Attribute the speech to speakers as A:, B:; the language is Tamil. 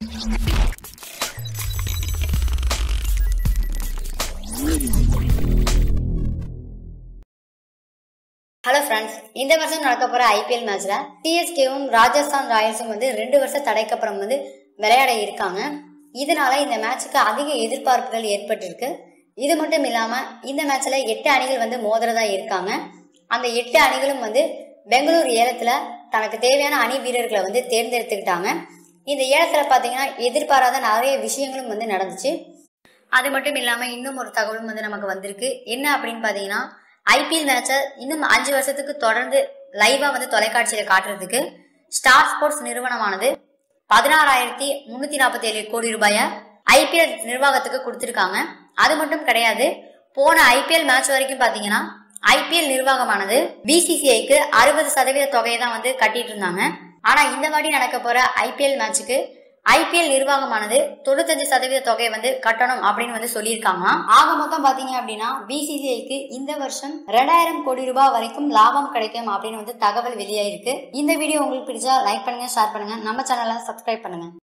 A: ஹலோ ஃப்ரெண்ட்ஸ் இந்த வருஷம் நடக்க போற ஐபிஎல் மேட்ச்ல சிஎஸ்கேவும் ராஜஸ்தான் ராயல்ஸும் வந்து ரெண்டு வருஷம் தடைக்கு அப்புறம் வந்து விளையாட இருக்காங்க இதனால இந்த மேட்சுக்கு அதிக எதிர்பார்ப்புகள் ஏற்பட்டிருக்கு இது மட்டும் இல்லாம இந்த மேட்ச்ல எட்டு அணிகள் வந்து மோதுறதா இருக்காங்க அந்த எட்டு அணிகளும் வந்து பெங்களூர் ஏலத்துல தனக்கு தேவையான அணி வீரர்களை வந்து தேர்ந்தெடுத்துக்கிட்டாங்க இந்த ஏலத்துல பாத்தீங்கன்னா எதிர்பாராத நிறைய விஷயங்களும் வந்து நடந்துச்சு அது மட்டும் இல்லாம இன்னும் ஒரு தகவலும் வந்து நமக்கு வந்திருக்கு என்ன அப்படின்னு பாத்தீங்கன்னா ஐபிஎல் மேட்சை இன்னும் அஞ்சு வருஷத்துக்கு தொடர்ந்து லைவா வந்து தொலைக்காட்சியில காட்டுறதுக்கு ஸ்டார் ஸ்போர்ட்ஸ் நிறுவனமானது பதினாறாயிரத்தி முன்னூத்தி நாற்பத்தி ஏழு கோடி ரூபாய ஐபிஎல் நிர்வாகத்துக்கு கொடுத்திருக்காங்க அது மட்டும் கிடையாது போன ஐபிஎல் மேட்ச் வரைக்கும் பாத்தீங்கன்னா ஐபிஎல் நிர்வாகமானது பிசிசிஐக்கு அறுபது சதவீத தொகையை தான் வந்து கட்டிட்டு இருந்தாங்க ஆனா இந்த வாட்டி நடக்க போற ஐபிஎல் மேட்சுக்கு ஐபிஎல் நிர்வாகமானது தொண்ணூத்தஞ்சு சதவீத தொகையை வந்து கட்டணும் அப்படின்னு வந்து சொல்லியிருக்காங்க ஆக மொத்தம் பாத்தீங்க அப்படின்னா பிசிசிஐக்கு இந்த வருஷம் ரெண்டாயிரம் கோடி ரூபாய் வரைக்கும் லாபம் கிடைக்கும் அப்படின்னு வந்து தகவல் வெளியாயிருக்கு இந்த வீடியோ உங்களுக்கு பிடிச்சா லைக் பண்ணுங்க ஷேர் பண்ணுங்க நம்ம சேனலை சப்ஸ்கிரைப் பண்ணுங்க